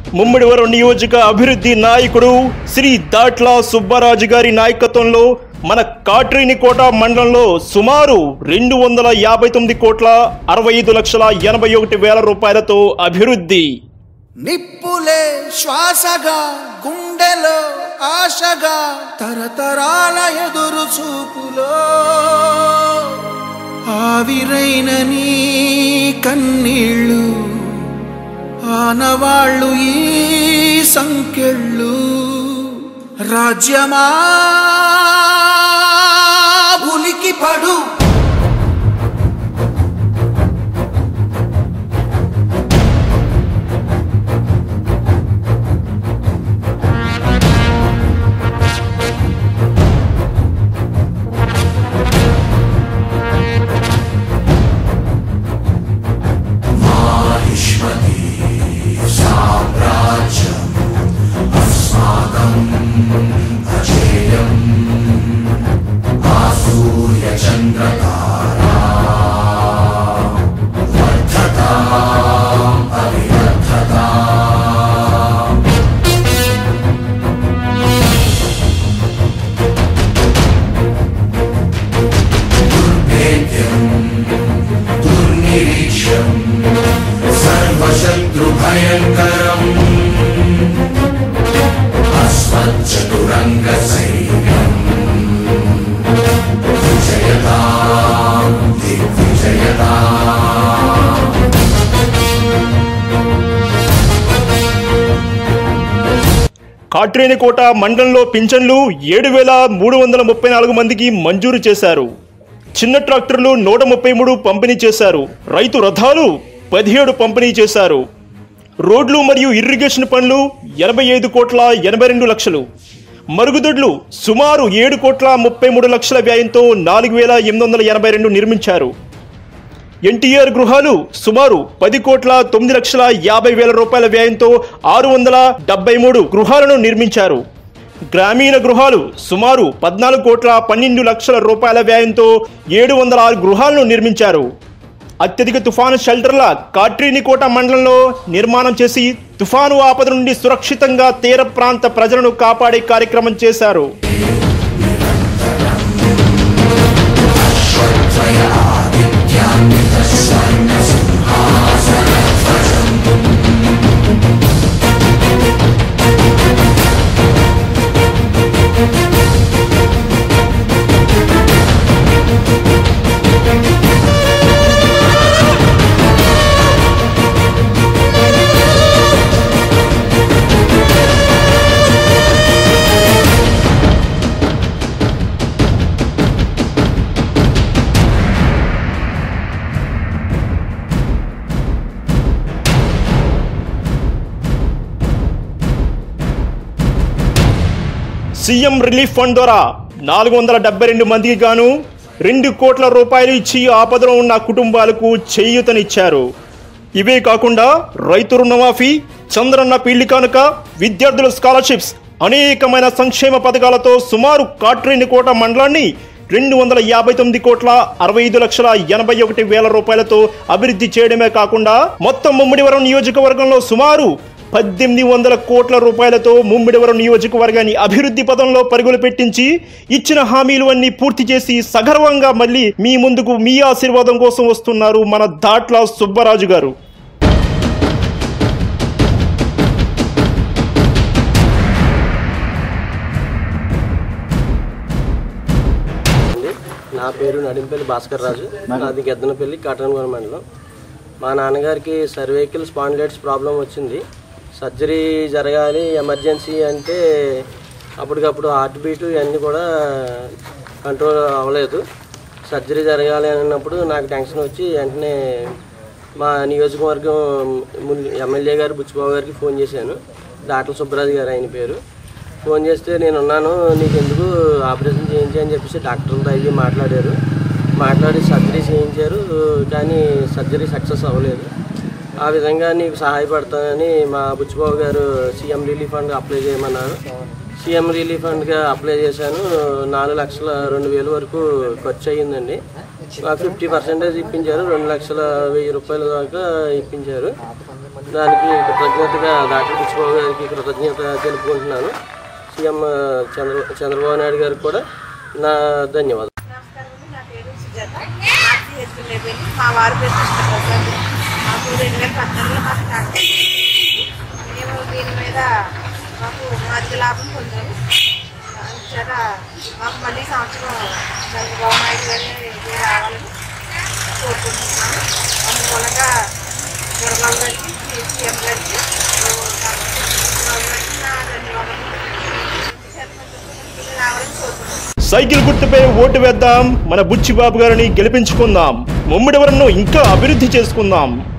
ముమ్మిడివరం నియోజక అభివృద్ధి నాయకుడు శ్రీ దాట్ల సుబ్బరాజు గారి నాయకత్వంలో మన కాట్రేనికోట మండలంలో సుమారు రెండు వందల యాభై తొమ్మిది కోట్ల అరవై ఐదు లక్షల ఎనభై ఒకటి వేల రూపాయలతో అభివృద్ధి నిప్పులే శ్వాసగా గుండెలో ఆశగా తరతరాల ఎదురు చూపులో ఆవిరైన నీ కన్నీళ్ళు ఆనవాళ్ళు ఈ సంకెళ్ళు రాజ్యమా ఉలికి పడు सर्वशत्रुभयङ्करम् अस्मच्चतुरङ्गसैन्यम् विजयताम् दिग्विजयताम् కాట్రేనికోట మండలంలో పింఛన్లు ఏడు వేల మూడు వందల ముప్పై నాలుగు మందికి మంజూరు చేశారు చిన్న ట్రాక్టర్లు నూట ముప్పై మూడు పంపిణీ చేశారు రైతు రథాలు పదిహేడు పంపిణీ చేశారు రోడ్లు మరియు ఇర్రిగేషన్ పనులు ఎనభై ఐదు కోట్ల ఎనభై రెండు లక్షలు మరుగుదొడ్లు సుమారు ఏడు కోట్ల ముప్పై మూడు లక్షల వ్యయంతో నాలుగు వేల ఎనిమిది వందల ఎనభై రెండు నిర్మించారు ఎన్టీఆర్ గృహాలు సుమారు పది కోట్ల తొమ్మిది లక్షల యాభై వేల రూపాయల వ్యయంతో ఆరు వందల డెబ్బై మూడు గృహాలను నిర్మించారు గ్రామీణ గృహాలు సుమారు పద్నాలుగు కోట్ల పన్నెండు లక్షల రూపాయల వ్యయంతో ఏడు వందల ఆరు గృహాలను నిర్మించారు అత్యధిక తుఫాను షెల్టర్ల కాట్రీనికోట మండలంలో నిర్మాణం చేసి తుఫాను ఆపద నుండి సురక్షితంగా తీర ప్రాంత ప్రజలను కాపాడే కార్యక్రమం చేశారు సీఎం రిలీఫ్ ఫండ్ ద్వారా నాలుగు వందల డెబ్బై రెండు మందికి గాను రెండు కోట్ల రూపాయలు ఇచ్చి ఆపదలో ఉన్న కుటుంబాలకు చేయూతనిచ్చారు ఇవే కాకుండా రైతు రుణమాఫీ చంద్రన్న పీళ్లి కానుక విద్యార్థుల స్కాలర్షిప్స్ అనేకమైన సంక్షేమ పథకాలతో సుమారు కాట్రేనికోట మండలాన్ని రెండు వందల యాభై తొమ్మిది కోట్ల అరవై ఐదు లక్షల ఎనభై ఒకటి వేల రూపాయలతో అభివృద్ధి చేయడమే కాకుండా మొత్తం ముమ్మిడివరం నియోజకవర్గంలో సుమారు పద్దెనిమిది వందల కోట్ల రూపాయలతో ముమ్మిడివరం నియోజకవర్గాన్ని అభివృద్ధి పదంలో పరుగులు పెట్టించి ఇచ్చిన హామీలు అన్ని పూర్తి చేసి సగర్వంగా మళ్ళీ మీ ముందుకు మీ ఆశీర్వాదం కోసం వస్తున్నారు మన దాట్ల సుబ్బరాజు గారు అండి నా పేరు నడింపల్లి భాస్కర్ రాజు నాది గెద్దనపల్లి కాటన్గూడ మండలం మా నాన్నగారికి సర్వైకల్ స్పాండిలైటిస్ ప్రాబ్లం వచ్చింది సర్జరీ జరగాలి ఎమర్జెన్సీ అంటే అప్పటికప్పుడు హార్ట్ బీట్ ఇవన్నీ కూడా కంట్రోల్ అవ్వలేదు సర్జరీ జరగాలి అన్నప్పుడు నాకు టెన్షన్ వచ్చి వెంటనే మా నియోజకవర్గం మున్- ఎమ్మెల్యే గారు బుచ్చిబాబు గారికి ఫోన్ చేశాను డాక్టర్ సుబ్బరాజు గారు ఆయన పేరు ఫోన్ చేస్తే నేను ఉన్నాను నీకు ఎందుకు ఆపరేషన్ చేయించి అని చెప్పేసి డాక్టర్లతో అయ్యి మాట్లాడారు మాట్లాడి సర్జరీ చేయించారు కానీ సర్జరీ సక్సెస్ అవ్వలేదు ఆ విధంగా నీకు సహాయపడతానని మా Buchibabu garu CM relief fund apply చేయమన్నారు సీఎం రిలీఫ్ ఫండ్గా అప్లై చేశాను నాలుగు లక్షల రెండు వేలు వరకు ఖర్చు అయ్యిందండి నాకు ఫిఫ్టీ పర్సెంటేజ్ ఇప్పించారు రెండు లక్షల వెయ్యి రూపాయల దాకా ఇప్పించారు దానికి కృతజ్ఞతగా డాక్టర్ బుచ్చిబాబు గారికి కృతజ్ఞత తెలుపుకుంటున్నాను సీఎం చంద్ర చంద్రబాబు నాయుడు గారికి కూడా నా ధన్యవాదాలు నమస్కారం అండి. నా పేరు సుజాత మాకు హెచ్పిల్లే పెళ్ళి మా వారి పేరు కృష్ణప్రసాద్ మాకు రెండు వేల పద్నాలుగులో మాకు స్టార్ట్ అయింది. మేము దీని మీద మాకు అధిక లాభం పొందాము అందుచేత మాకు మళ్ళీ ఈ సంవత్సరం చంద్రబాబు నాయుడు గారి ఇది రావాలని కోరుకుంటున్నాము అందుమూలంగా గురబాబు గారికి సీఎం గారికి చంద్రబాబు గారికి నా ధన్యవాదాలు రావాలని కోరుకుంటున్నాను సైకిల్ గుర్తుపై ఓటు వేద్దాం మన బుచ్చిబాబు గారిని గెలిపించుకుందాం ముమ్మిడివరంను ఇంకా అభివృద్ధి చేసుకుందాం